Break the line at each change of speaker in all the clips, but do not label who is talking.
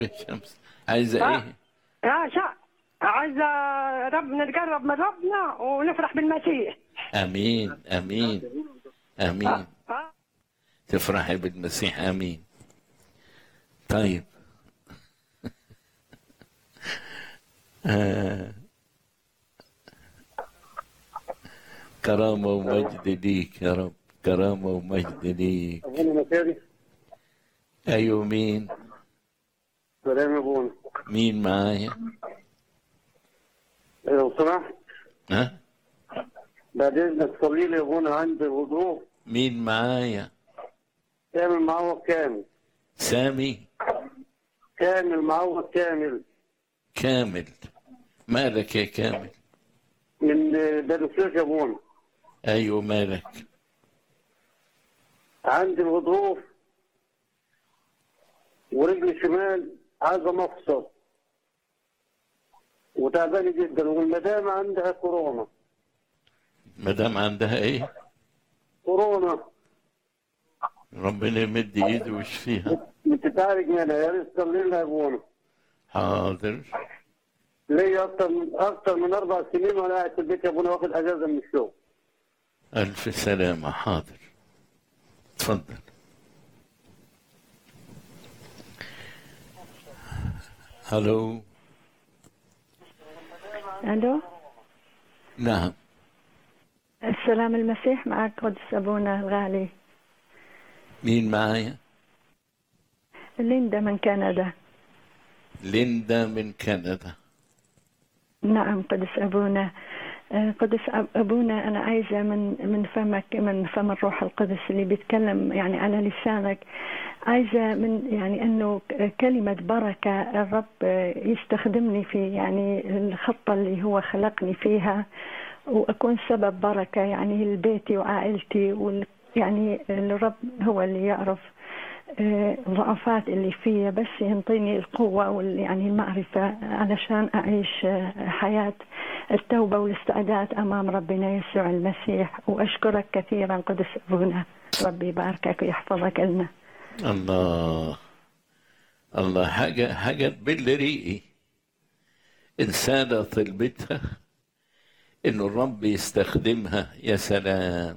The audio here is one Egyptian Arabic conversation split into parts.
الشمس عايزة
آه.
ايه؟
يا شا عايزة ربنا نتقرب من ربنا ونفرح بالمسيح
امين امين امين
آه.
تفرحي بالمسيح امين طيب آه. كرامة ومجد ليك يا رب كرامة ومجد ليك
ابونا مكاري
أيوة مين
سلام يا ابونا
مين معايا
لو سمحت
ها
بعد اذنك صلي لي يا ابونا عندي وضوء
مين معايا
كامل معوض كامل
سامي
كامل معوض كامل
كامل مالك يا كامل
من بلوشيش يا ابونا
أيوة مالك
عندي الغضروف ورجلي الشمال عايزه مفصل وتعبانه جدا والمدام عندها كورونا
مدام عندها ايه
كورونا
ربنا يمد ايده ويشفيها
بتتعالج منها يا ريت تصلي لها يا ابونا
حاضر
ليا اكتر من اكتر من اربع سنين وانا قاعد في البيت يا ابونا واخد اجازه من الشغل
ألف سلامة حاضر تفضل هلو
الو
نعم
السلام المسيح معك قدس ابونا الغالي
مين معايا
ليندا من كندا
ليندا من كندا
نعم قدس ابونا آه، قدس أب- ابونا انا عايزه من من فمك من فم الروح القدس اللي بيتكلم يعني على لسانك عايزه من يعني انه ك- كلمه بركه الرب آه، يستخدمني في يعني الخطه اللي هو خلقني فيها واكون سبب بركه يعني لبيتي وعائلتي وال يعني الرب هو اللي يعرف آه، ضعفات اللي فيا بس ينطيني القوة وال يعني المعرفة علشان أعيش آه، حياة التوبة والاستعداد أمام ربنا يسوع المسيح وأشكرك كثيرا قدس أبونا ربي يباركك ويحفظك لنا
الله الله حاجة حاجة تبل ريقي إنسانة طلبتها إنه الرب يستخدمها يا سلام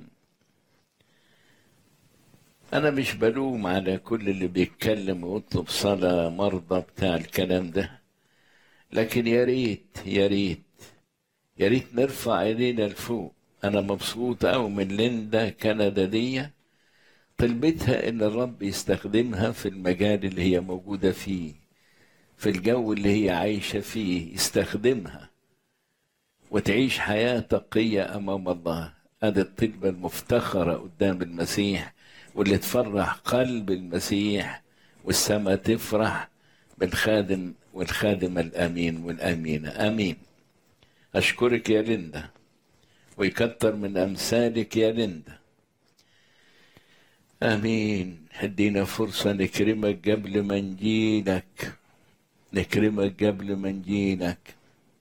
أنا مش بلوم على كل اللي بيتكلم ويطلب صلاة مرضى بتاع الكلام ده لكن يا ريت يا ريت يا ريت نرفع ايدينا لفوق أنا مبسوط أوي من ليندا كندا دي طلبتها ان الرب يستخدمها في المجال اللي هي موجوده فيه في الجو اللي هي عايشه فيه يستخدمها وتعيش حياه تقيه امام الله هذه الطلبه المفتخره قدام المسيح واللي تفرح قلب المسيح والسماء تفرح بالخادم والخادمه الامين والامينه امين اشكرك يا ليندا ويكتر من امثالك يا ليندا امين ادينا فرصه نكرمك قبل ما نجيلك نكرمك قبل ما نجيلك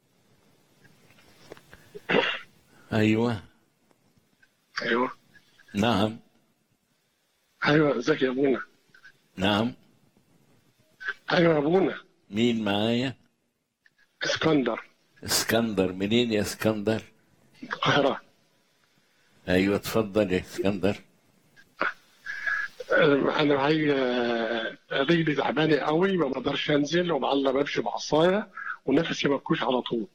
ايوه
ايوه
نعم
ايوه ازيك يا ابونا
نعم
ايوه يا ابونا
مين معايا
اسكندر
اسكندر منين يا اسكندر
القاهره
ايوه اتفضل يا اسكندر
انا معايا رجلي تعبانه قوي ما بقدرش انزل ومعلق بمشي بعصايه ونفسي مفكوش على طول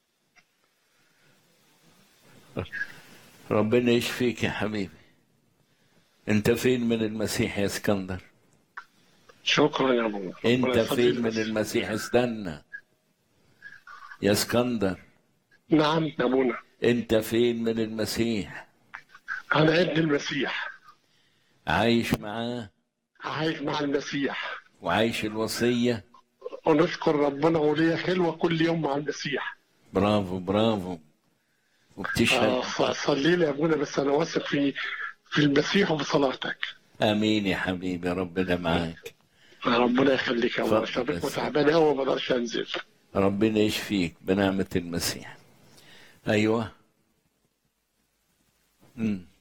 ربنا يشفيك يا حبيبي انت فين من المسيح يا اسكندر
شكرا يا ابونا
انت
ربنا
فين
يخليك.
من المسيح استنى يا اسكندر
نعم يا ابونا
انت فين من المسيح
انا ابن المسيح
عايش معاه
عايش مع المسيح
وعايش الوصية
ونشكر ربنا وليا خلوه كل يوم مع المسيح
برافو برافو
آه،
وبتشهد
ص- صلي لي يا ابونا بس انا واثق في في المسيح وبصلاتك
امين يا حبيبي ربنا معاك
ربنا يخليك يا ابونا
اتفضل
شبك
يا
وتعبان قوي ما بقدرش انزل
ربنا يشفيك بنعمة المسيح ايوه مم.